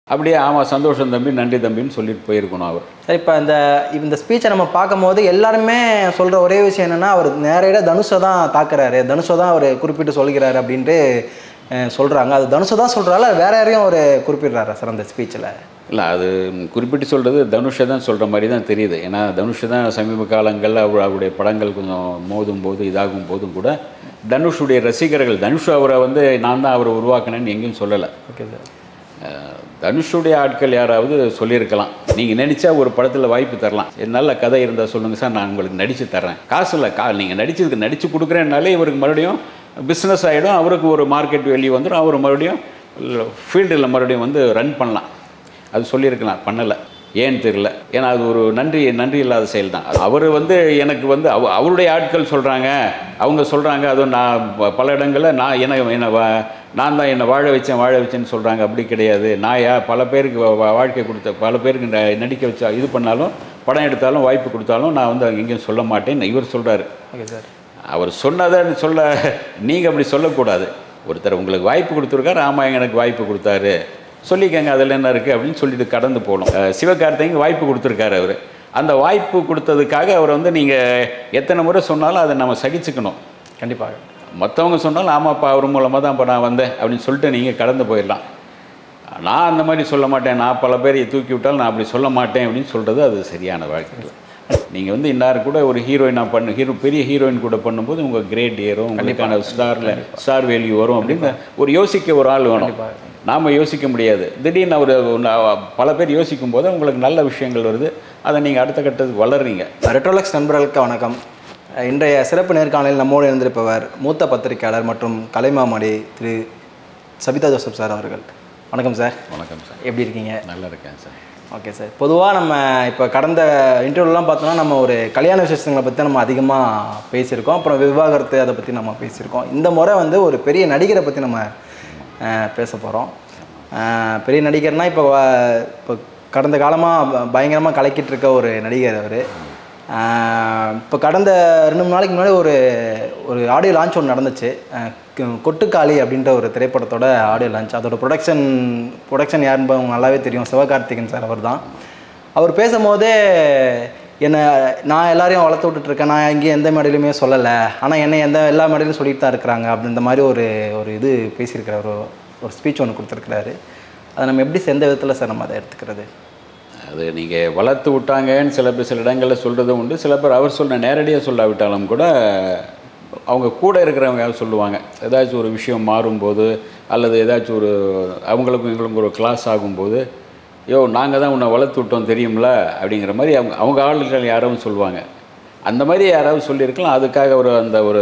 அப்படியே ஆமாம் சந்தோஷம் தம்பி நன்றி தம்பின்னு சொல்லிட்டு போயிருக்கணும் அவர் சார் இப்போ இந்த இந்த ஸ்பீச்சை நம்ம பார்க்கும்போது எல்லாருமே சொல்கிற ஒரே விஷயம் என்னென்னா அவர் நேரடியாக தனுஷை தான் தாக்குறாரு தனுஷை தான் அவர் குறிப்பிட்டு சொல்கிறாரு அப்படின்ட்டு சொல்கிறாங்க அது தனுஷை தான் சொல்கிறால வேற யாரையும் அவர் குறிப்பிடுறாரா சார் அந்த ஸ்பீச்சில் இல்லை அது குறிப்பிட்டு சொல்கிறது தனுஷை தான் சொல்கிற மாதிரி தான் தெரியுது ஏன்னா தனுஷ் தான் சமீப காலங்களில் அவர் அவருடைய படங்கள் கொஞ்சம் மோதும் போது இதாகும் போதும் கூட தனுஷுடைய ரசிகர்கள் தனுஷ் அவரை வந்து நான் தான் அவரை உருவாக்கினேன்னு எங்கேயும் சொல்லலை ஓகே சார் அஹ், தனுஷுடைய ஆட்கள் யாராவது சொல்லியிருக்கலாம் நீங்கள் நினச்சா ஒரு படத்தில் வாய்ப்பு தரலாம் "சரி, நல்ல கதை இருந்தால் சொல்லுங்கள் சார் நான் உங்களுக்கு நடித்து தர்றேன் காசு இல்லை கா நீங்கள் நடிச்சதுக்கு நடித்து கொடுக்குறேன்னாலே இவருக்கு மறுபடியும் பிஸ்னஸ் ஆகிடும் அவருக்கு ஒரு மார்க்கெட் வெளியே வந்துடும் அவர் மறுபடியும் ஃபீல்டில் மறுபடியும் வந்து ரன் பண்ணலாம் அது சொல்லியிருக்கலாம் பண்ணலை ஏன்னு தெரியல ஏன்னா அது ஒரு நன்றி நன்றி இல்லாத செயல் தான் அவர் வந்து எனக்கு வந்து அவ அவருடைய ஆட்கள் சொல்கிறாங்க அவங்க சொல்கிறாங்க அதுவும் நான் ப- பல இடங்களில் நான் என்ன என்னை வா- நான் தான் என்னை வாழ வச்சேன் வாழ வச்சேன்னு சொல்கிறாங்க அப்படி கிடையாது நான் யா பல பேருக்கு வா- வா- வாழ்க்கை கொடுத்த பல பேருக்கு ந- நடிக்க வச்சா இது பண்ணாலும் படம் எடுத்தாலும் வாய்ப்பு கொடுத்தாலும் நான் வந்து எங்கேயும் சொல்ல மாட்டேன் இவர் சொல்கிறாரு ஓகே சார் அவர் சொன்னதை சொல்ல நீங்கள் அப்படி சொல்லக்கூடாது ஒருத்தர் உங்களுக்கு வாய்ப்பு கொடுத்துருக்காரு ஆமாம் எனக்கு வாய்ப்பு கொடுத்தாரு சொல்லிக்கங்க அதில் என்ன இருக்குது அப்படின்னு சொல்லிட்டு கடந்து போகணும் அஹ் சிவகார்த்திகேயனுக்கு வாய்ப்பு கொடுத்துருக்காரு அவர் அந்த வாய்ப்பு கொடுத்ததுக்காக அவர் வந்து நீங்கள் எத்தனை முறை சொன்னாலும் அதை நம்ம சகிச்சுக்கணும் கண்டிப்பாக மற்றவங்க சொன்னாலும் ஆமாப்பா அவர் மூலமாக தான் இப்போ நான் வந்தேன் அப்படின்னு சொல்லிட்டு நீங்கள் கடந்து போயிடலாம் நான் அந்த மாதிரி சொல்ல மாட்டேன் நான் பல பேரை தூக்கி விட்டாலும் நான் அப்படி சொல்ல மாட்டேன் அப்படின்னு சொல்கிறது அது சரியான வாழ்க்கை நீங்கள் வந்து இன்னார் கூட ஒரு ஹீரோயினாக பண்ணு ஹீரோ பெரிய ஹீரோயின் கூட பண்ணும்போது உங்கள் கிரேட் ஏறும் உங்களுக்கான ஸ்டாரில் ஸ்டார் வேல்யூ வரும் அப்படின்னு ஒரு யோசிக்க ஒரு ஆள் வேணும் நாம் யோசிக்க முடியாது திடீர்னு அவர் பல பேர் யோசிக்கும் போது உங்களுக்கு நல்ல விஷயங்கள் வருது அதை நீங்கள் அடுத்த கட்டத்துக்கு வளர்றீங்க ரெட்ரோலக்ஸ் நண்பர்களுக்கு வணக்கம் இன்றைய சிறப்பு நேர்காணலில் நம்மோடு இருந்திருப்பவர் மூத்த பத்திரிகையாளர் மற்றும் கலைமாமணி திரு சபிதா ஜோசப் சார் அவர்கள் வணக்கம் சார் வணக்கம் சார் எப்படி இருக்கீங்க நல்லா இருக்கேன் சார் ஓகே சார் பொதுவாக நம்ம இப்போ கடந்த இன்டர்வியூலாம் பார்த்தோம்னா நம்ம ஒரு கல்யாண விசேஷங்களை பற்றி நம்ம அதிகமாக பேசியிருக்கோம் அப்புறம் விவாகரத்து அதை பற்றி நம்ம பேசியிருக்கோம் இந்த முறை வந்து ஒரு பெரிய நடிகரை பற்றி நம்ம அஹ், பேச போகிறோம் பெரிய நடிகர்னால் இப்போ வ- இப்போ கடந்த காலமாக பயங்கரமாக கலக்கிட்டு இருக்க ஒரு நடிகர் அவர் இப்போ கடந்த ரெண்டு மூணு நாளைக்கு முன்னாடி ஒரு ஒரு ஆடியோ லான்ச் ஒன்று நடந்துச்சு அஹ், கு- கொட்டுக்காளி அப்படின்ற ஒரு திரைப்படத்தோட ஆடியோ லான்ச் அதோட ப்ரொடக்ஷன் ப்ரொடக்ஷன் யாருன்னு உங்களுக்கு நல்லாவே தெரியும் சிவகார்த்திகேயன் சார் அவர் தான் அவர் பேசும்போதே என்னை நான் எல்லாரையும் வளர்த்து விட்டுட்டு இருக்கேன் நான் எங்கேயும் எந்த மேடையிலுமே சொல்லலை ஆனால் என்னை எந்த எல்லா மேடையிலும் சொல்லிட்டு தான் இருக்கிறாங்க அப்படின்ற மாதிரி ஒரு ஒரு இது பேசியிருக்கிறார் ஒரு ஒரு ஸ்பீச் ஒன்று கொடுத்துருக்கிறாரு அதை நம்ம எப்படி எந்த விதத்தில் சார் நம்ம அதை எடுத்துக்கிறது அது நீங்கள் வளர்த்து விட்டாங்கன்னு சில பேர் சில இடங்களில் சொல்கிறதும் உண்டு சில பேர் அவர் சொன்ன நேரடியாக சொல்லாவிட்டாலும் கூட அவங்க கூட இருக்கிறவங்க யாரும் சொல்லுவாங்க ஏதாச்சும் ஒரு விஷயம் மாறும்போது அல்லது ஏதாச்சும் ஒரு அவங்களுக்கும் எங்களுக்கும் ஒரு கிளாஸ் ஆகும்போது யோ நாங்கள் தான் உன்னை வளர்த்து விட்டோம் தெரியும்ல அப்படிங்கிற மாதிரி அவங்க அவங்க ஆளுகள் யாரும் சொல்லுவாங்க அந்த மாதிரி யாராவது சொல்லியிருக்கலாம் அதுக்காக ஒரு அந்த ஒரு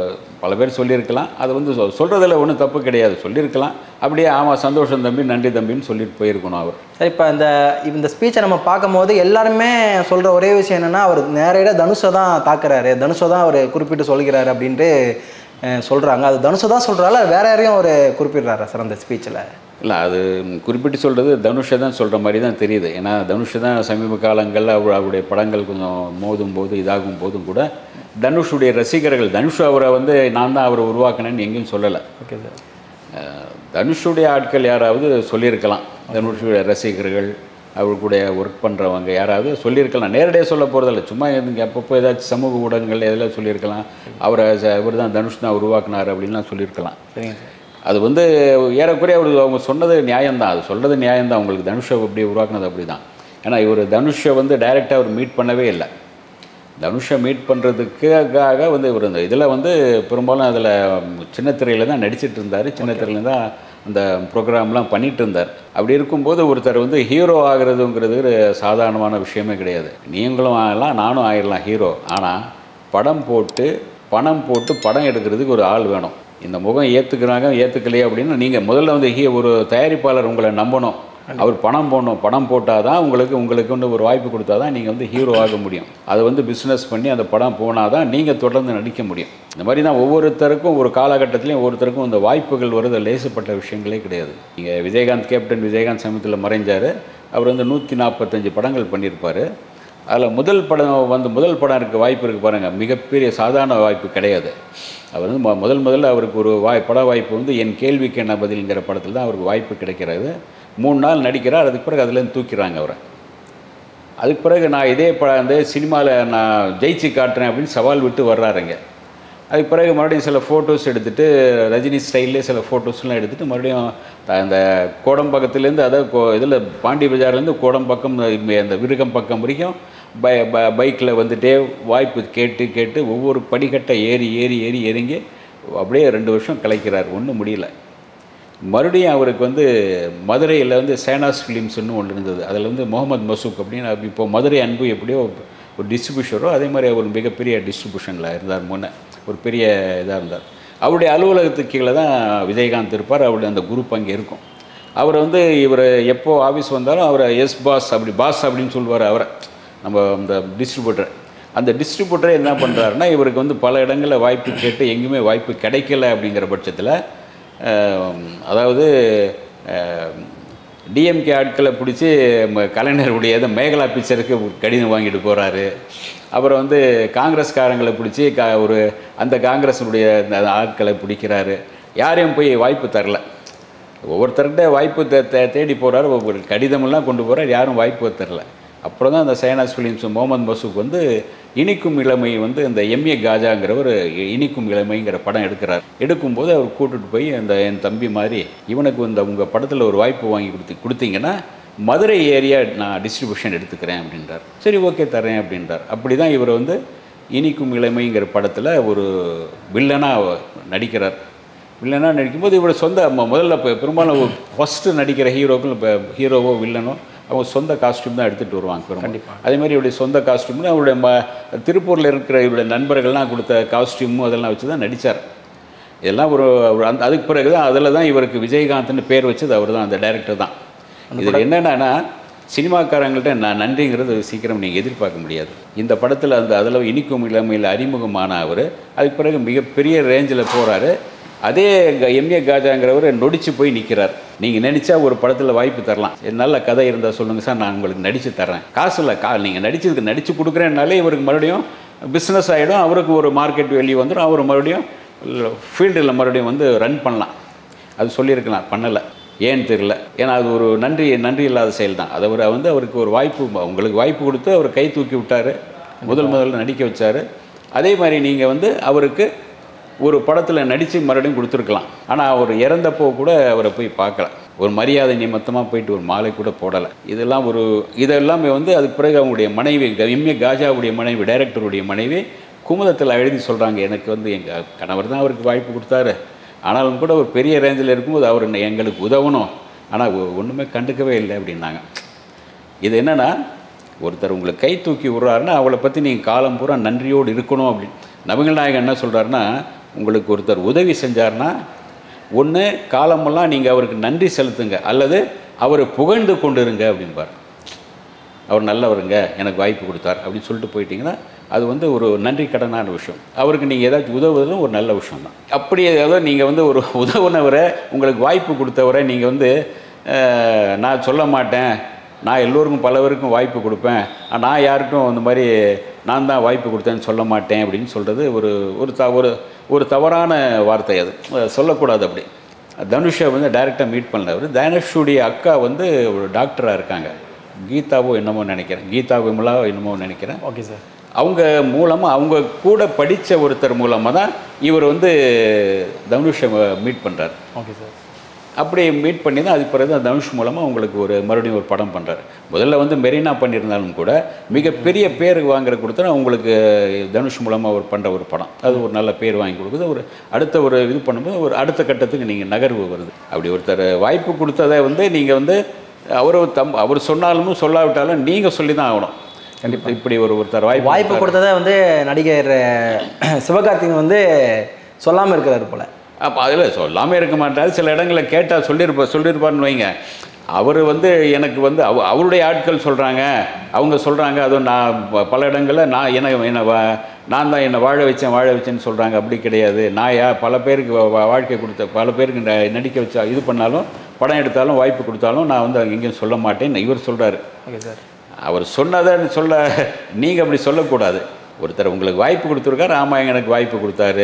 பல பேர் சொல்லியிருக்கலாம் அது வந்து சொ- சொல்றதுல ஒன்றும் தப்பு கிடையாது சொல்லியிருக்கலாம் அப்படியே ஆமாம் சந்தோஷம் தம்பி நன்றி தம்பின்னு சொல்லிட்டு போயிருக்கணும் அவர் சார் இப்போ இந்த இந்த ஸ்பீச்சை நம்ம பார்க்கும்போது எல்லாருமே சொல்கிற ஒரே விஷயம் என்னென்னா அவர் நேரடியாக தனுஷை தான் தாக்குறாரு தனுஷை தான் அவர் குறிப்பிட்டு சொல்கிறாரு அப்படின்ட்டு சொல்கிறாங்க அது தனுஷை தான் சொல்கிறால வேற யாரையும் அவர் குறிப்பிடுறாரா சார் அந்த ஸ்பீச்சில் இல்லை அது குறிப்பிட்டு சொல்கிறது தனுஷை தான் சொல்கிற மாதிரி தான் தெரியுது ஏன்னா தனுஷ் தான் சமீப காலங்களில் அவர் அவருடைய படங்கள் கொஞ்சம் மோதும் போது இதாகும் போதும் கூட தனுஷுடைய ரசிகர்கள் தனுஷ் அவரை வந்து நான் தான் அவரை உருவாக்கினேன்னு எங்கேயும் சொல்லலை ஓகே சார் அஹ், தனுஷுடைய ஆட்கள் யாராவது சொல்லியிருக்கலாம் தனுஷுடைய ரசிகர்கள் அவர் கூட ஒர்க் பண்ணுறவங்க யாராவது சொல்லியிருக்கலாம் நேரடியாக சொல்ல போகிறதில்ல சும்மா எதுங்க அப்பப்போ ஏதாச்சும் சமூக ஊடகங்கள் எதில் சொல்லியிருக்கலாம் அவரை இவர் தான் தனுஷ் தான் உருவாக்குனார் அப்படின்லாம் சொல்லியிருக்கலாம் சரிங்க சார் அது வந்து ஏறக்குறைய அவர் அவங்க சொன்னது நியாயம்தான் அது சொல்கிறது நியாயம்தான் உங்களுக்கு தனுஷை எப்படி உருவாக்குனது அப்படி தான் ஏன்னா இவர் தனுஷை வந்து டைரெக்டாக அவர் மீட் பண்ணவே இல்லை தனுஷை மீட் பண்ணுறதுக்காக வந்து இவர் இந்த இதில் வந்து பெரும்பாலும் அதில் சின்ன திரையில் தான் நடிச்சிட்டு இருந்தார் சின்ன திரையில் தான் அந்த ப்ரோக்ராம்லாம் பண்ணிட்டு இருந்தார் அப்படி இருக்கும்போது ஒருத்தர் வந்து ஹீரோ ஆகிறதுங்கிறது ஒரு சாதாரணமான விஷயமே கிடையாது நீங்களும் ஆகலாம் நானும் ஆயிடலாம் ஹீரோ ஆனால் படம் போட்டு பணம் போட்டு படம் எடுக்கிறதுக்கு ஒரு ஆள் வேணும் இந்த முகம் ஏற்றுக்கிறாங்க ஏற்றுக்கலையே அப்படின்னு நீங்கள் முதல்ல வந்து ஹீ ஒரு தயாரிப்பாளர் உங்களை நம்பணும் அவர் பணம் போடணும் பணம் போட்டால் தான் உங்களுக்கு உங்களுக்கு வந்து ஒரு வாய்ப்பு கொடுத்தா தான் நீங்கள் வந்து ஹீரோ ஆக முடியும் அதை வந்து பிஸ்னஸ் பண்ணி அந்த படம் போனால் தான் நீங்கள் தொடர்ந்து நடிக்க முடியும் இந்த மாதிரி தான் ஒவ்வொருத்தருக்கும் ஒரு காலகட்டத்திலையும் ஒவ்வொருத்தருக்கும் இந்த வாய்ப்புகள் வருது லேசப்பட்ட விஷயங்களே கிடையாது நீங்கள் விஜயகாந்த் கேப்டன் விஜயகாந்த் சமயத்தில் மறைஞ்சார் அவர் வந்து நூற்றி நாற்பத்தஞ்சு படங்கள் பண்ணியிருப்பார் அதில் முதல் படம் வந்து முதல் படம் இருக்க வாய்ப்பு இருக்குது பாருங்கள் மிகப்பெரிய சாதாரண வாய்ப்பு கிடையாது அவர் வந்து மொ- முதல் முதல்ல அவருக்கு ஒரு வாய் பட வாய்ப்பு வந்து என் கேள்விக்கு என்ன பதில்ங்கிற படத்தில் தான் அவருக்கு வாய்ப்பு கிடைக்கிறது மூணு நாள் நடிக்கிறார் அதுக்கு பிறகு அதுலேருந்து தூக்கிறாங்க அவரை அதுக்கு பிறகு நான் இதே ப அந்த சினிமாவில் நான் ஜெயிச்சு காட்டுறேன் அப்படின்னு சவால் விட்டு வர்றாருங்க அதுக்கு பிறகு மறுபடியும் சில ஃபோட்டோஸ் எடுத்துகிட்டு ரஜினி ஸ்டைல்லே சில ஃபோட்டோஸ்லாம் எடுத்துகிட்டு மறுபடியும் த- அந்த கோடம்பாக்கத்துலேருந்து அதாவது கோ இதில் பாண்டி பஜார்லேருந்து கோடம்பாக்கம் இந்த- இந்த விருகம் பக்கம் வரைக்கும் பை பைக்கில் வந்துட்டே வாய்ப்பு கேட்டு கேட்டு ஒவ்வொரு படிக்கட்டை ஏறி ஏறி ஏறி இறங்கி அப்படியே ரெண்டு வருஷம் கலைக்கிறார் ஒன்றும் முடியல மறுபடியும் அவருக்கு வந்து மதுரையில் வந்து சேனாஸ் ஃபிலிம்ஸ்னு ஒன்று இருந்தது அதில் வந்து முகமது மசூக் அப்படின்னு இப்போ மதுரை அன்பு எப்படியோ ஒரு டிஸ்ட்ரிபியூஷரோ அதே மாதிரி அவர் மிகப்பெரிய டிஸ்ட்ரிபியூஷனில் இருந்தார் முன்ன ஒரு பெரிய இதாக இருந்தார் அவருடைய அலுவலகத்துக்கு கீழே தான் விஜயகாந்த் இருப்பார் அவருடைய அந்த குரூப் அங்கே இருக்கும் அவர் வந்து இவர் எப்போ ஆஃபீஸ் வந்தாலும் அவரை எஸ் பாஸ் அப்படி பாஸ் அப்படின்னு சொல்லுவார் அவரை நம்ம அந்த டிஸ்ட்ரிபியூட்டர் அந்த டிஸ்ட்ரிபியூட்டரே என்ன பண்ணுறாருன்னா இவருக்கு வந்து பல இடங்களில் வாய்ப்பு கேட்டு எங்கேயுமே வாய்ப்பு கிடைக்கல அப்படிங்கிற பட்சத்தில் அஹ், அதாவது டிஎம்கே ஆட்களை பிடிச்சி ம- கலைஞருடைய இது மேகலா பிக்சருக்கு ஒரு கடிதம் வாங்கிட்டு போகிறாரு அப்புறம் வந்து காங்கிரஸ்காரங்களை பிடிச்சி கா ஒரு அந்த காங்கிரஸினுடைய அந்த ஆட்களை பிடிக்கிறாரு யாரையும் போய் வாய்ப்பு தரல ஒவ்வொருத்தர்கிட்ட வாய்ப்பு தே தே- தேடி போகிறாரு ஒவ்வொரு கடிதமெல்லாம் கொண்டு போகிறார் யாரும் வாய்ப்பு தரல அப்புறம் தான் அந்த சைனாஸ் ஃபிலிம்ஸ் முகமது மசூக் வந்து இனிக்கும் இளமை வந்து இந்த எம்ஏ காஜாங்கிறவர் இனிக்கும் இளமைங்கிற படம் எடுக்கிறார் எடுக்கும்போது அவர் கூட்டிட்டு போய் அந்த என் தம்பி மாதிரி இவனுக்கு இந்த உங்கள் படத்தில் ஒரு வாய்ப்பு வாங்கி கொடுத்து கொடுத்தீங்கன்னா மதுரை ஏரியா நான் டிஸ்ட்ரிபியூஷன் எடுத்துக்கிறேன் அப்படின்றார் சரி ஓகே தரேன் அப்படின்றார் அப்படி தான் இவர் வந்து இனிக்கும் இளமைங்கிற படத்தில் ஒரு வில்லனாக நடிக்கிறார் வில்லனா நடிக்கும்போது இவரோட சொந்த ம- முதல்ல இப்போ பெரும்பாலும் ஃபஸ்ட்டு நடிக்கிற ஹீரோக்கள் இப்போ ஹீரோவோ வில்லனோ அவங்க சொந்த காஸ்டியூம் தான் எடுத்துகிட்டு வருவாங்க பெரும்பாலும் அதே மாதிரி இவருடைய சொந்த காஸ்டியூம்னு அவருடைய ம திருப்பூரில் இருக்கிற இவருடைய நண்பர்கள்லாம் கொடுத்த காஸ்டியூமும் அதெல்லாம் வச்சு தான் நடித்தார் இதெல்லாம் ஒரு ஒரு அந்த அதுக்கு பிறகு தான் அதில் தான் இவருக்கு விஜயகாந்த்னு பேர் வச்சது அவர் தான் அந்த டைரக்டர் தான் இதில் என்னென்னா சினிமாக்காரங்கள்ட்ட நான் நன்றிங்கிறது சீக்கிரம் நீங்கள் எதிர்பார்க்க முடியாது இந்த படத்தில் அந்த அதில் இனிக்கும் இளமையில் அறிமுகமான அவர் அதுக்கு பிறகு மிகப்பெரிய ரேஞ்சில் போகிறாரு அதே எம்ஏ காஜாங்கிறவர் நொடிச்சு போய் நிற்கிறார் நீங்கள் நினச்சா ஒரு படத்தில் வாய்ப்பு தரலாம் சரி, நல்ல கதை இருந்தால் சொல்லுங்கள் சார் நான் உங்களுக்கு நடித்து தர்றேன் காசு இல்லை கா நீங்கள் நடிச்சதுக்கு நடித்து கொடுக்குறேன்னாலே இவருக்கு மறுபடியும் பிஸ்னஸ் ஆகிடும் அவருக்கு ஒரு மார்க்கெட் வெளியே வந்துடும் அவர் மறுபடியும் ஃபீல்டில் மறுபடியும் வந்து ரன் பண்ணலாம் அது சொல்லியிருக்கலாம் பண்ணலை ஏன்னு தெரியல ஏன்னா அது ஒரு நன்றி நன்றி இல்லாத செயல் தான் அதை அவர் வந்து அவருக்கு ஒரு வாய்ப்பு உங்களுக்கு வாய்ப்பு கொடுத்து அவர் கை தூக்கி விட்டார் முதல் முதல்ல நடிக்க வச்சார் அதே மாதிரி நீங்கள் வந்து அவருக்கு ஒரு படத்தில் நடித்து மறுபடியும் கொடுத்துருக்கலாம் ஆனால் அவர் இறந்தப்போ கூட அவரை போய் பார்க்கல ஒரு மரியாதை நிமித்தமாக போயிட்டு ஒரு மாலை கூட போடலை இதெல்லாம் ஒரு இதெல்லாமே வந்து அதுக்கு பிறகு அவங்களுடைய மனைவி எம்ஏ காஜாவுடைய மனைவி டைரக்டருடைய மனைவி குமுதத்தில் எழுதி சொல்கிறாங்க எனக்கு வந்து எங்கள் கணவர் தான் அவருக்கு வாய்ப்பு கொடுத்தாரு ஆனாலும் கூட ஒரு பெரிய ரேஞ்சில் இருக்கும்போது அவர் என்ன- எங்களுக்கு உதவணும் ஆனால் ஒன்றுமே கண்டுக்கவே இல்லை அப்படின்னாங்க இது என்னென்னா ஒருத்தர் உங்களுக்கு கை தூக்கி விட்றாருன்னா அவளை பற்றி நீங்கள் காலம் பூரா நன்றியோடு இருக்கணும் அப்படின்னு நபிகள் நாயகம் என்ன சொல்கிறாருன்னா உங்களுக்கு ஒருத்தர் உதவி செஞ்சார்னா ஒன்று காலமெல்லாம் நீங்கள் அவருக்கு நன்றி செலுத்துங்க அல்லது அவரை புகழ்ந்து கொண்டிருங்க அப்படின்பார் அவர் நல்லவருங்க எனக்கு வாய்ப்பு கொடுத்தார் அப்படின்னு சொல்லிட்டு போயிட்டீங்கன்னா அது வந்து ஒரு நன்றி கடனான விஷயம் அவருக்கு நீங்கள் ஏதாச்சும் உதவுறதும் ஒரு நல்ல விஷயம் தான் அப்படி ஏதாவது நீங்கள் வந்து ஒரு உதவுனவரை உங்களுக்கு வாய்ப்பு கொடுத்தவரை நீங்கள் வந்து அஹ், நான் சொல்ல மாட்டேன் நான் எல்லோருக்கும் பலவருக்கும் வாய்ப்பு கொடுப்பேன் ஆனா, நான் யாருக்கும் அந்த மாதிரி நான் தான் வாய்ப்பு கொடுத்தேன்னு சொல்ல மாட்டேன் அப்படின்னு சொல்கிறது ஒரு ஒரு த ஒரு ஒரு தவறான வார்த்தை அது அஹ், சொல்லக்கூடாது அப்படி தனுஷை வந்து டைரெக்டாக மீட் பண்ணல அவர் தனுஷுடைய அக்கா வந்து ஒரு டாக்டராக இருக்காங்க கீதாவோ என்னமோ நினைக்கிறேன் கீதா விமலா என்னமோ நினைக்கிறேன் ஓகே சார் அவங்க மூலமாக அவங்க கூட படித்த ஒருத்தர் மூலமாக தான் இவர் வந்து தனுஷை மீட் பண்ணுறாரு ஓகே சார் அப்படி மீட் பண்ணி தான் அதுக்கு பிறகு தான் தனுஷ் மூலமாக உங்களுக்கு ஒரு மறுபடியும் ஒரு படம் பண்ணுறாரு முதல்ல வந்து மெரினா பண்ணியிருந்தாலும் கூட மிகப்பெரிய பேர் வாங்குற கொடுத்தா உங்களுக்கு தனுஷ் மூலமாக ஒரு பண்ணுற ஒரு படம் அது ஒரு நல்ல பேர் வாங்கி கொடுக்குது ஒரு அடுத்த ஒரு இது பண்ணும்போது ஒரு அடுத்த கட்டத்துக்கு நீங்கள் நகர்வு வருது அப்படி ஒருத்தர் வாய்ப்பு கொடுத்ததை வந்து நீங்கள் வந்து அவர் தம் அவர் சொன்னாலும் சொல்லாவிட்டாலும் நீங்கள் சொல்லி தான் ஆகணும் கண்டிப்பாக இப்படி ஒரு ஒருத்தர் வாய்ப்பு வாய்ப்பு கொடுத்ததை வந்து நடிகர் சிவகார்த்திகேயன் வந்து சொல்லாமல் இருக்கிறாரு போல அப்போ அதில் சொல்லாமல் இருக்க மாட்டார் சில இடங்களில் கேட்டால் சொல்லியிருப்பா சொல்லியிருப்பார்னு வைங்க அவர் வந்து எனக்கு வந்து அவ அவருடைய ஆட்கள் சொல்கிறாங்க அவங்க சொல்கிறாங்க அதுவும் நான் ப- பல இடங்களில் நான் என்ன என்னை வா- நான் தான் என்னை வாழ வச்சேன் வாழ வச்சேன்னு சொல்கிறாங்க அப்படி கிடையாது நான் யா பல பேருக்கு வா- வா- வாழ்க்கை கொடுத்த பல பேருக்கு ந- நடிக்க வச்சா இது பண்ணாலும் படம் எடுத்தாலும் வாய்ப்பு கொடுத்தாலும் நான் வந்து அங்கே எங்கேயும் சொல்ல மாட்டேன் இவர் சொல்கிறாரு ஓகே சார் அவர் சொன்னதை சொல்ல நீங்கள் அப்படி சொல்லக்கூடாது ஒருத்தர் உங்களுக்கு வாய்ப்பு கொடுத்துருக்காரு ஆமாம் எனக்கு வாய்ப்பு கொடுத்தாரு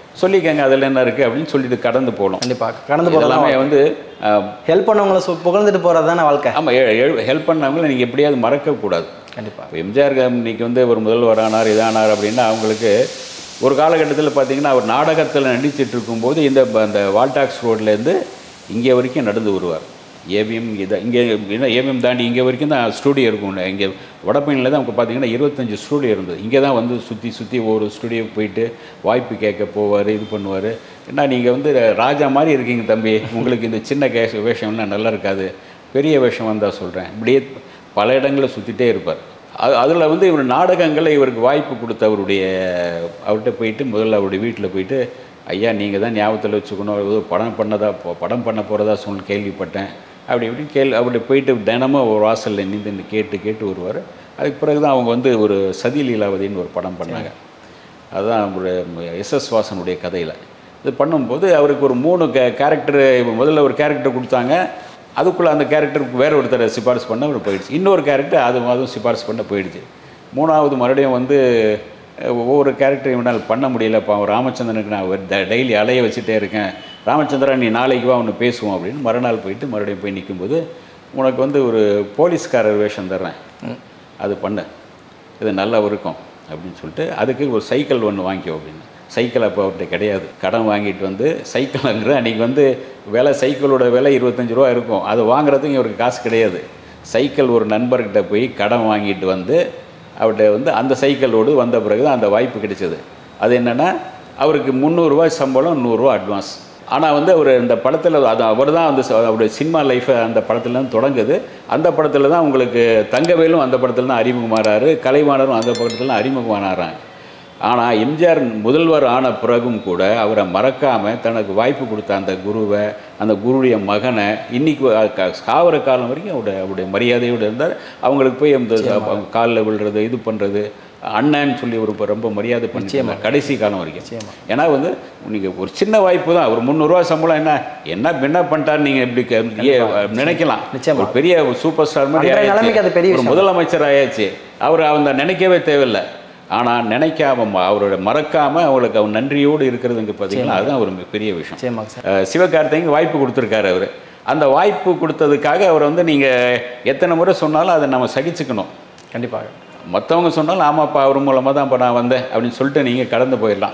சொல்லிக்கங்க அதில் என்ன இருக்குது அப்படின்னு சொல்லிட்டு கடந்து போகணும் கண்டிப்பாக கடந்து போகலாம் எல்லாமே வந்து அஹ், ஹெல்ப் பண்ணவங்கள சு புகழ்ந்துட்டு போகிறது தானே வாழ்க்கை ஆமாம் ஹெல்ப் பண்ணவங்கள நீங்கள் எப்படியாவது மறக்கக்கூடாது கண்டிப்பாக இப்போ எம்ஜிஆர் இன்னைக்கு வந்து ஒரு முதல்வர் ஆனார் இதானார் அப்படின்னா அவங்களுக்கு ஒரு காலகட்டத்தில் பார்த்தீங்கன்னா அவர் நாடகத்தில் நடிச்சிட்டு இருக்கும்போது இந்த ப- அந்த வால்டாக்ஸ் ரோட்லேருந்து இங்கே வரைக்கும் நடந்து வருவார் ஏவிஎம் இதை இங்கே என்ன ஏவிஎம் தாண்டி இங்கே வரைக்கும் தான் ஸ்டூடியோ இருக்கும் இங்கே வடபழனியில் தான் அவங்க பார்த்தீங்கன்னா இருபத்தஞ்சி ஸ்டூடியோ இருந்தது இங்கே தான் வந்து சுற்றி சுற்றி ஒவ்வொரு ஸ்டூடியோக்கு போயிட்டு வாய்ப்பு கேட்க போவார் இது பண்ணுவார் என்ன நீங்கள் வந்து ராஜா மாதிரி இருக்கீங்க தம்பி உங்களுக்கு இந்த சின்ன கேஷ் வேஷம்லாம் நல்லா இருக்காது பெரிய வேஷம் வந்தால் சொல்கிறேன் இப்படியே பல இடங்களில் சுற்றிட்டே இருப்பார் அது அதில் வந்து இவர் நாடகங்களில் இவருக்கு வாய்ப்பு கொடுத்த அவருடைய அவர்கிட்ட போயிட்டு முதல்ல அவருடைய வீட்டில் போயிட்டு ஐயா நீங்கள் தான் ஞாபகத்தில் வச்சுக்கணும் ஏதோ படம் பண்ணதா ப- படம் பண்ண போகிறதா சொல்லி கேள்விப்பட்டேன் அப்படி இப்படி கேள்வி அவர்கிட்ட போயிட்டு தினமும் ஒரு வாசலில் நின்று கேட்டு கேட்டு வருவார் அதுக்கு பிறகு தான் அவங்க வந்து ஒரு சதி லீலாவதின்னு ஒரு படம் பண்ணாங்க அதுதான் அவருடைய எஸ்எஸ் வாசனுடைய கதையில் இது பண்ணும்போது அவருக்கு ஒரு மூணு கே கேரக்டர் முதல்ல ஒரு கேரக்டர் கொடுத்தாங்க அதுக்குள்ளே அந்த கேரக்டருக்கு வேற ஒருத்தரை சிபாரிசு பண்ண அவர் போயிடுச்சு இன்னொரு கேரக்டர் அது அதுவும் சிபாரிசு பண்ண போயிடுச்சு மூணாவது மறுபடியும் வந்து அஹ், ஒவ்வொரு கேரக்டர் இவனால் பண்ண முடியலப்பா அவன் ராமச்சந்திரனுக்கு நான் டெய்லி அலைய வச்சுட்டே இருக்கேன் ராமச்சந்திரன் நீ நாளைக்கு வா ஒன்று பேசுவோம் அப்படின்னு மறுநாள் போயிட்டு மறுபடியும் போய் நிற்கும்போது உனக்கு வந்து ஒரு போலீஸ்காரர் வேஷம் தர்றேன் அது பண்ணு இது நல்லா இருக்கும் அப்படின்னு சொல்லிட்டு அதுக்கு ஒரு சைக்கிள் ஒன்று வாங்கிக்கோ அப்படின்னு சைக்கிள் அப்போ அவர்கிட்ட கிடையாது கடன் வாங்கிட்டு வந்து சைக்கிள்ங்கிற அன்றைக்கி வந்து விலை சைக்கிளோட விலை இருபத்தஞ்சி ரூபா இருக்கும் அதை வாங்குறதுக்கு இவருக்கு காசு கிடையாது சைக்கிள் ஒரு நண்பர்கிட்ட போய் கடன் வாங்கிட்டு வந்து அவர்கிட்ட வந்து அந்த சைக்கிளோடு வந்த பிறகு தான் அந்த வாய்ப்பு கிடைச்சது அது என்னென்னா அவருக்கு முந்நூறுரூவா சம்பளம் நூறுரூவா அட்வான்ஸ் ஆனால் வந்து அவர் இந்த படத்தில் அது அவர் தான் வந்து ச- அவருடைய சினிமா லைஃப்பை அந்த படத்துல தான் தொடங்குது அந்த படத்தில் தான் உங்களுக்கு தங்கவேலும் அந்த படத்தில் தான் அறிமுகமாறாரு கலைவாணரும் அந்த படத்தில் தான் அறிமுகமானாராங்க ஆனால் எம்ஜிஆர் முதல்வர் ஆன பிறகும் கூட அவரை மறக்காமல் தனக்கு வாய்ப்பு கொடுத்த அந்த குருவை அந்த குருடைய மகனை இன்னைக்கு வ- க- சாவர காலம் வரைக்கும் அவருடைய அவருடைய மரியாதையோடு இருந்தார் அவங்களுக்கு போய் அந்த அவங்க காலில் விழுறது இது பண்ணுறது அண்ணன்னு சொல்லி ஒரு இப்ப ரொம்ப மரியாதை பண்ணி கடைசி காலம் வரைக்கும் ஏன்னா வந்து நீங்கள் ஒரு சின்ன வாய்ப்பு தான் ஒரு முந்நூறுரூவா சம்பளம் என்ன என்ன என்ன பண்ணிட்டாரு நீங்கள் இப்படி க- ஏ, நினைக்கலாம் நிச்சயமா. ஒரு பெரிய சூப்பர் ஸ்டார் மாதிரி அன்றைய நிலைமைக்கு அது பெரிய ஆயாச்சு. ஒரு முதலமைச்சர் ஆயாச்சு அவர் அந்த நினைக்கவே தேவையில்லை ஆனால் நினைக்காம ம- அவரோட மறக்காம அவங்களுக்கு அவர் நன்றியோடு இருக்கிறதுங்க பார்த்தீங்களா அதுதான் ஒரு பெரிய விஷயம் நிச்சயமாக சார் அஹ் சிவகார்த்திகேயன் வாய்ப்பு கொடுத்துருக்காரு அவர் அந்த வாய்ப்பு கொடுத்ததுக்காக அவர் வந்து நீங்கள் எத்தனை முறை சொன்னாலும் அதை நம்ம சகிச்சுக்கணும் கண்டிப்பாக மற்றவங்க சொன்னாலும் ஆமாப்பா அவர் மூலமாக தான் இப்போ நான் வந்தேன் அப்படின்னு சொல்லிட்டு நீங்கள் கடந்து போயிடலாம்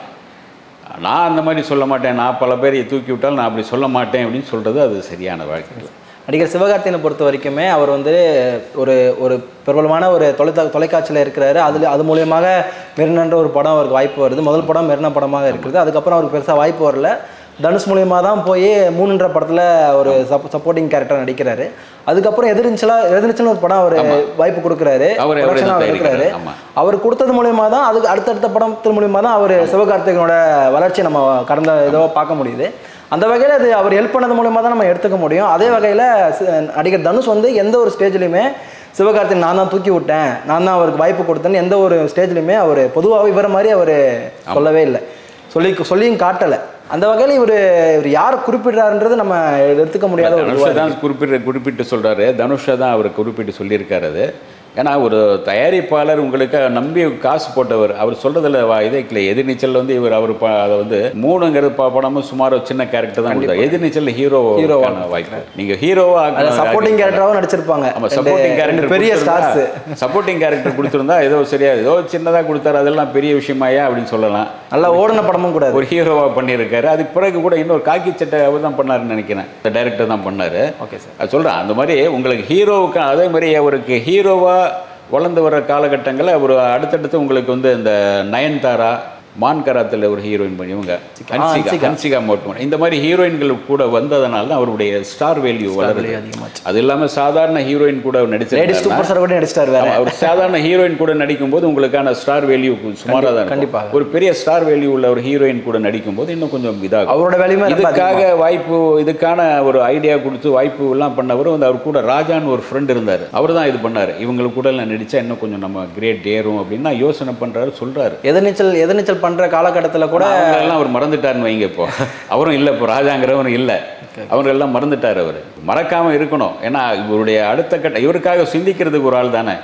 நான் அந்த மாதிரி சொல்ல மாட்டேன் நான் பல பேரை தூக்கி விட்டாலும் நான் அப்படி சொல்ல மாட்டேன் அப்படின்னு சொல்கிறது அது சரியான வாழ்க்கை நடிகர் சிவகார்த்தியனை பொறுத்த வரைக்குமே அவர் வந்து ஒரு ஒரு பிரபலமான ஒரு தொலைத்தா தொலைக்காட்சியில் இருக்கிறாரு அதில் அது மூலியமாக மெரினன்ற ஒரு படம் அவருக்கு வாய்ப்பு வருது முதல் படம் மெரினா படமாக இருக்குது அதுக்கப்புறம் அவருக்கு பெருசாக வாய்ப்பு வரல தனுஷ் மூலியமாக தான் போய் மூணுன்ற படத்தில் ஒரு சப் சப்போர்ட்டிங் கேரக்டர் நடிக்கிறாரு அதுக்கப்புறம் எதிர்நீச்சலா எதிர்நீச்சல் ஒரு படம் அவர் வாய்ப்பு கொடுக்குறாரு அவர் அவர் production அவர் எடுக்கிறாரு தயாரிக்கிறார் ஆமாம் அவர் கொடுத்தது மூலியமா தான் அதுக்கு அடுத்தடுத்த படத்தின் மூலியமா தான் அவர் சிவகார்த்திகனோட வளர்ச்சியை நம்ம கடந்த இதோ பார்க்க முடியுது அந்த வகையில் அது அவர் ஹெல்ப் பண்ணது மூலியமா தான் நம்ம எடுத்துக்க முடியும் அதே வகையில் நடிகர் தனுஷ் வந்து எந்த ஒரு ஸ்டேஜ்லையுமே சிவகார்த்திகன் நான் தான் தூக்கி விட்டேன் நான் தான் அவருக்கு வாய்ப்பு கொடுத்தேன்னு எந்த ஒரு ஸ்டேஜ்லையுமே அவர் பொதுவாக இவரை மாதிரி அவர் சொல்லவே இல்லை சொல்லி சொல்லியும் காட்டலை அந்த வகையில் இவர் இவர் யார் குறிப்பிடுறாருன்றது நம்ம எடுத்துக்க முடியாத ஒரு தனுஷை தான் குறிப்பிட்டு குறிப்பிட்டு சொல்கிறாரு தனுஷை தான் அவர் குறிப்பிட்டு சொல்லியிருக்காரு அது ஏன்னா ஒரு தயாரிப்பாளர் உங்களுக்கு நம்பி காசு போட்டவர் அவர் சொல்கிறதுல இதே இல்லை எதிர்நீச்சல் வந்து இவர் அவர் ப- அதை வந்து மூணுங்கிறது பா- படமும் சுமார் ஒரு சின்ன கேரக்டர் தான் கொடுத்தாரு எதிர்நீச்சல் ஹீரோ ஹீரோவான வாய்ப்பு நீங்கள் ஹீரோவா சப்போர்ட்டிங் கேரக்டராகவும் நடிச்சிருப்பாங்க ஆமா ரெண்டு- சப்போர்ட்டிங் ரெண்டு கேரக்டர் பெரிய ஸ்டார்ஸ் சப்போர்ட்டிங் கேரக்டர் கொடுத்துருந்தா ஏதோ சரியா ஏதோ சின்னதாக கொடுத்தாரு அதெல்லாம் பெரிய விஷயமாயா அப்படின்னு சொல்லலாம் நல்லா ஓடின படமும் கூட ஒரு ஹீரோவா பண்ணியிருக்காரு அதுக்கு பிறகு கூட இன்னொரு காக்கி சட்டை அவர் தான் பண்ணாருன்னு நினைக்கிறேன் இந்த டைரக்டர் தான் பண்ணாரு ஓகே சார் அது சொல்கிறேன் அந்த மாதிரி உங்களுக்கு ஹீரோவுக்கு அதே மாதிரி அவருக்கு ஹீரோவாக வளர்ந்து வர காலகட்டங்களில் அவர் அடுத்தடுத்து உங்களுக்கு வந்து இந்த நயன்தாரா மான்கராத்தில் ஒரு ஹீரோயின் பண்ணி இவங்க ஹன்சிகா ஹன்சிகா மோட்மன் இந்த மாதிரி ஹீரோயின்கள் கூட வந்ததுனால தான் அவருடைய ஸ்டார் வேல்யூ வளருது அதிகமாச்சு அது இல்லாமல் சாதாரண ஹீரோயின் கூட லேடிஸ் நடிச்சிருக்காரு சூப்பர் ஸ்டார் கூட நடிச்சிட்டாரு வேற அவர் சாதாரண ஹீரோயின் கூட நடிக்கும்போது உங்களுக்கான ஸ்டார் வேல்யூ சுமாராக தான் இருக்கும். கண்டிப்பாக. ஒரு பெரிய ஸ்டார் வேல்யூ உள்ள ஒரு ஹீரோயின் கூட நடிக்கும்போது இன்னும் கொஞ்சம் இதாகும் அவரோட வேலையுமே ரொம்ப இதுக்காக வாய்ப்பு இதுக்கான ஒரு ஐடியா கொடுத்து வாய்ப்பு எல்லாம் பண்ணவர் வந்து அவர் கூட ராஜான்னு ஒரு ஃப்ரெண்ட் இருந்தார் அவர் தான் இது பண்ணார் இவங்களுக்கு கூட நான் நடித்தா இன்னும் கொஞ்சம் நம்ம கிரேட் ஏறும் அப்படின்னு நான் யோசனை பண்ணுறாரு சொல்கிறாரு எதிர்நீச்சல் எதிர்நீச்சல் பண்ற காலகட்டத்துல கூட எல்லாம் அவர் மறந்துட்டாருன்னு வைங்க இப்போ அவரும் இல்லை இப்போ ராஜாங்கிறவரும் இல்லை அவங்க எல்லாம் மறந்துட்டார் அவர் மறக்காமல் இருக்கணும் ஏன்னா இவருடைய அடுத்த கட்ட இவருக்காக சிந்திக்கிறதுக்கு ஒரு ஆள் தானே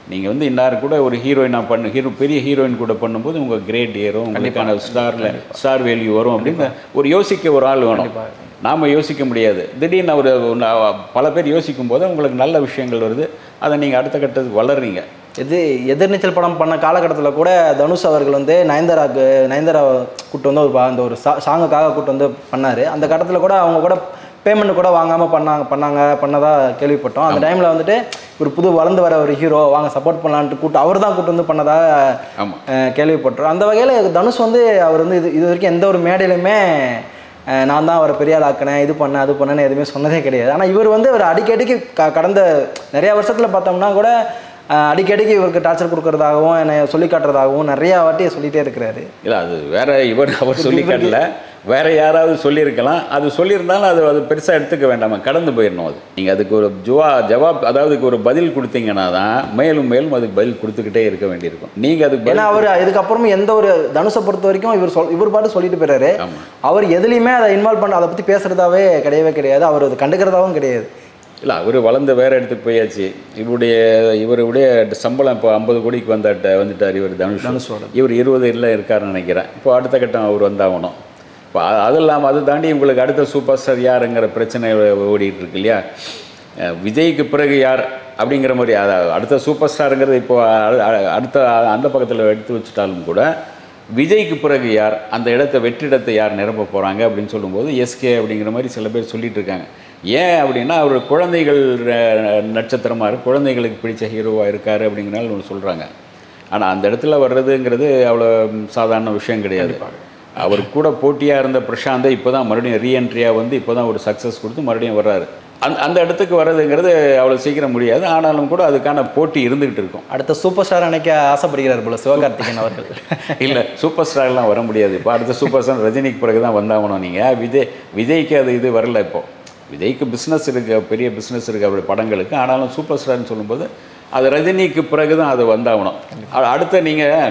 நீங்கள் வந்து இன்னார் கூட ஒரு ஹீரோயினாக பண்ணு ஹீரோ பெரிய ஹீரோயின் கூட பண்ணும்போது உங்கள் கிரேட் ஏறும் உங்களுக்கான ஸ்டாரில் ஸ்டார் வேல்யூ வரும் அப்படின்னு ஒரு யோசிக்க ஒரு ஆள் வேணும் நாம் யோசிக்க முடியாது திடீர்னு ஒரு பல பேர் யோசிக்கும் போது உங்களுக்கு நல்ல விஷயங்கள் வருது அதை நீங்கள் அடுத்த கட்டத்துக்கு வளர்றீங்க இது எதிர்நீச்சல் படம் பண்ண காலகட்டத்தில் கூட தனுஷ் அவர்கள் வந்து நயன்தாராக்கு நயன்தாரா கூட்டு வந்து ஒரு பா- அந்த ஒரு சா சாங்குக்காக கூட்டு வந்து பண்ணார் அந்த கட்டத்தில் கூட அவங்க கூட பேமெண்ட் கூட வாங்காமல் பண்ணாங்க பண்ணாங்க பண்ணதா கேள்விப்பட்டோம் அந்த டைமில் வந்துட்டு ஒரு புது வளர்ந்து வர ஒரு ஹீரோ வாங்க சப்போர்ட் பண்ணலான்ட்டு கூட்டு அவர் தான் கூட்டு வந்து பண்ணதா ஆமாம் அஹ், கேள்விப்பட்டோம் அந்த வகையில் தனுஷ் வந்து அவர் வந்து இது இது வரைக்கும் எந்த ஒரு மேடையிலுமே அஹ், நான் தான் அவரை பெரிய ஆள் ஆக்கினேன் இது பண்ணேன் அது பண்ணேன்னு எதுவுமே சொன்னதே கிடையாது ஆனால் இவர் வந்து அவர் அடிக்கடிக்கு க கடந்த நிறையா வருஷத்தில் பார்த்தோம்னா கூட அஹ், அடிக்கடிக்கு இவருக்கு டார்ச்சர் கொடுக்கறதாகவும் என்னை சொல்லி காட்டுறதாகவும் நிறையா வாட்டி சொல்லிகிட்டே இருக்கிறாரு இல்லை அது வேற இவர் அவர் சொல்லி காட்டல வேற யாராவது சொல்லியிருக்கலாம் அது சொல்லியிருந்தாலும் அது அது பெருசாக எடுத்துக்க வேண்டாமா கடந்து போயிடணும் அது நீங்கள் அதுக்கு ஒரு ஜுவா ஜவாப் அதாவது அதுக்கு ஒரு பதில் கொடுத்தீங்கன்னா தான் மேலும் மேலும் அதுக்கு பதில் கொடுத்துக்கிட்டே இருக்க வேண்டியிருக்கும் நீங்கள் அதுக்கு பதில் ஏன்னா அவர் இதுக்கப்புறமும் எந்த ஒரு தனுஷை பொறுத்த வரைக்கும் இவர் சொல் இவர் பாட்டு சொல்லிட்டு போயிறாரு ஆமாம் அவர் எதுலையுமே அதை இன்வால்வ் பண்ண அதை பற்றி பேசுகிறதாவே கிடையவே கிடையாது அவர் அது கண்டுக்கிறதாவும் கிடையாது இல்லை அவர் வளர்ந்து வேற இடத்துக்கு போயாச்சு இவருடைய இவருடைய சம்பளம் இப்போ ஐம்பது கோடிக்கு வந்தாட்ட வந்துட்டார் இவர் தனுஷ் தனுஷோட. இவர் இருபது இல்லை இருக்காருன்னு நினைக்கிறேன் இப்போ அடுத்த கட்டம் அவர் வந்தாகணும் இப்போ அ- அது இல்லாமல் அது தாண்டி உங்களுக்கு அடுத்த சூப்பர் ஸ்டார் யாருங்கிற பிரச்சனை ஓடிட்டு இருக்கு இல்லையா அஹ் விஜய்க்கு பிறகு யார் அப்படிங்கிற மாதிரி அத- அடுத்த சூப்பர் ஸ்டாருங்கிறது இப்போ அ- அ- அடுத்த அந்த பக்கத்தில் எடுத்து வச்சுட்டாலும் கூட விஜய்க்கு பிறகு யார் அந்த இடத்த வெற்றிடத்தை யார் நிரப்ப போகிறாங்க அப்படின்னு சொல்லும்போது எஸ்கே அப்படிங்கிற மாதிரி சில பேர் சொல்லிட்டு இருக்காங்க ஏன் அப்படின்னா அவர் குழந்தைகள் அஹ், நட்சத்திரமா இருக்கு குழந்தைகளுக்கு பிடிச்ச ஹீரோவாக இருக்காரு அப்படிங்கிறனால ஒன்று சொல்கிறாங்க ஆனால் அந்த இடத்துல வர்றதுங்கிறது அவ்வளோ சாதாரண விஷயம் கிடையாது அவர் கூட போட்டியாக இருந்த பிரசாந்தை இப்போ தான் மறுபடியும் ரீஎன்ட்ரியாக வந்து இப்போ தான் ஒரு சக்ஸஸ் கொடுத்து மறுபடியும் வர்றாரு அந்த அந்த இடத்துக்கு வர்றதுங்கிறது அவ்வளோ சீக்கிரம் முடியாது ஆனாலும் கூட அதுக்கான போட்டி இருந்துக்கிட்டு இருக்கும் அடுத்த சூப்பர் ஸ்டார் அன்னைக்கு ஆசைப்படுகிறார் போல சிவகார்த்திகேயன் அவர்கள் இல்லை சூப்பர் ஸ்டார்லாம் வர முடியாது இப்போ அடுத்த சூப்பர் ஸ்டார் ரஜினிக்கு பிறகு தான் வந்தாகணும் நீங்கள் விஜய் விஜய்க்கு அது இது வரல இப்போ விஜய்க்கு பிஸ்னஸ் இருக்கு பெரிய பிஸ்னஸ் இருக்குது அவருடைய படங்களுக்கு ஆனாலும் சூப்பர் ஸ்டார்னு சொல்லும்போது அது ரஜினிக்கு பிறகு தான் அது வந்தாகணும் அ- அடுத்த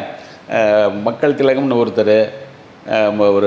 நீங்கள் மக்கள் திலகம்னு ஒருத்தர் அஹ், ஒரு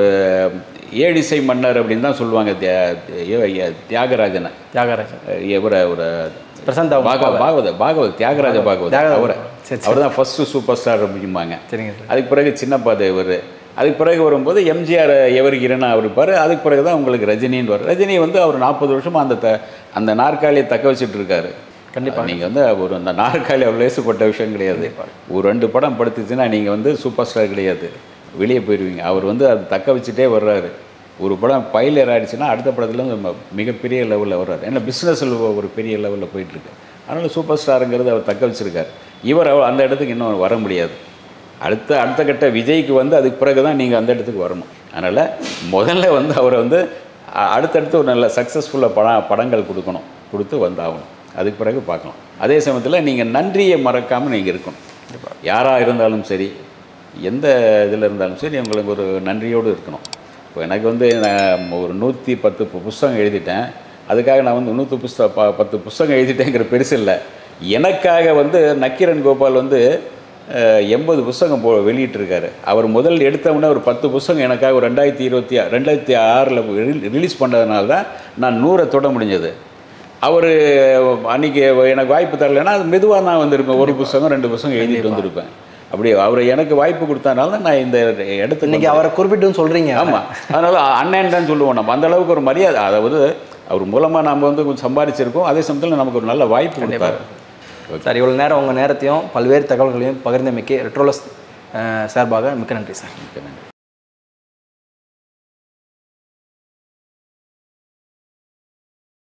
ஏழிசை மன்னர் அப்படின்னு தான் சொல்லுவாங்க தியா- தியா- தியாகராஜனை தியாகராஜன் இவரை ஒரு பிரசாந்த் அவங்க பாகவ பாகவத பாகவத் தியாகராஜ பாகவத் தியாகராஜ அவரை சரி, அவர் தான் ஃபஸ்ட்டு சூப்பர் ஸ்டார் அப்படிம்பாங்க சரிங்க சார் அதுக்கு பிறகு சின்னப்பா தேவர் அதுக்கு பிறகு வரும்போது எம்ஜிஆர் எவர்கிரனா அவர் இருப்பார் அதுக்கு பிறகு தான் உங்களுக்கு ரஜினின்னு வரும் ரஜினி வந்து அவர் நாற்பது வருஷமா அந்த த அந்த நாற்காலியை தக்க வச்சுட்டு இருக்காரு கண்டிப்பாக நீங்கள் வந்து ஒரு அந்த நாற்காலி அவ்வளோ லேசுப்பட்ட விஷயம் கிடையாது ஒரு ரெண்டு படம் படுத்துச்சுன்னா நீங்கள் வந்து சூப்பர் ஸ்டார் கிடையாது வெளியே போயிடுவீங்க அவர் வந்து அது தக்க வச்சுட்டே வர்றாரு ஒரு படம் பைலர் ஆயிடுச்சுன்னா அடுத்த படத்துல வந்து ம- மிகப்பெரிய லெவலில் வர்றாரு ஏன்னா பிஸ்னஸில் ஒரு பெரிய லெவலில் போயிட்டுருக்கு அதனால் சூப்பர் ஸ்டாருங்கிறது அவர் தக்க வச்சிருக்காரு இவர் அவ- அந்த இடத்துக்கு இன்னும் வர முடியாது அடுத்த அடுத்த கட்ட விஜய்க்கு வந்து அதுக்கு பிறகு தான் நீங்கள் அந்த இடத்துக்கு வரணும் அதனால் முதல்ல வந்து அவரை வந்து அ- அடுத்தடுத்து ஒரு நல்ல சக்ஸஸ்ஃபுல்லாக பட படங்கள் கொடுக்கணும் கொடுத்து வந்தாகணும் அதுக்கு பிறகு பார்க்கலாம் அதே சமயத்தில் நீங்கள் நன்றியை மறக்காமல் நீங்கள் இருக்கணும் யாராக இருந்தாலும் சரி எந்த இதில் இருந்தாலும் சரி உங்களுக்கு ஒரு நன்றியோடு இருக்கணும் இப்போ எனக்கு வந்து நான் ஒரு நூற்றி பத்து பு- புஸ்தகம் எழுதிட்டேன் அதுக்காக நான் வந்து நூற்று புஸ்தக ப பத்து புஸ்தகம் எழுதிட்டேங்கிற பெருசு இல்லை எனக்காக வந்து நக்கீரன் கோபால் வந்து எண்பது புஸ்தகம் போ வெளியிட்டிருக்காரு அவர் முதல் எடுத்தவுடனே ஒரு பத்து புஸ்தகம் எனக்காக ஒரு ரெண்டாயிரத்தி இருபத்தி ரெண்டாயிரத்தி ஆறில் ரிலீஸ் பண்ணதுனால தான் நான் நூறை தொட முடிஞ்சது அவர் அன்னைக்கு எனக்கு வாய்ப்பு தரலைன்னா அது மெதுவாக நான் வந்திருப்பேன் ஒரு புஸ்தகம் ரெண்டு புஸ்தகம் எழுதிட்டு வந்திருப்பேன் அப்படி அவர் எனக்கு வாய்ப்பு கொடுத்தனால தான் நான் இந்த இடத்துக்கு இன்னைக்கு அவரை குறிப்பிட்டும் சொல்றீங்க ஆமாம் அதனால் அண்ணன் தான் சொல்லுவோம் நம்ம அந்த அளவுக்கு ஒரு மரியாதை அதாவது அவர் மூலமாக நம்ம வந்து கொஞ்சம் சம்பாதிச்சிருக்கோம் அதே சமயத்தில் நமக்கு ஒரு நல்ல வாய்ப்பு கொடுத்தாரு சார் இவ்வளோ நேரம் உங்கள் நேரத்தையும் பல்வேறு தகவல்களையும் பகிர்ந்தமைக்கு ரெட்ரோலஸ் சார்பாக மிக்க நன்றி சார் மிக்க நன்றி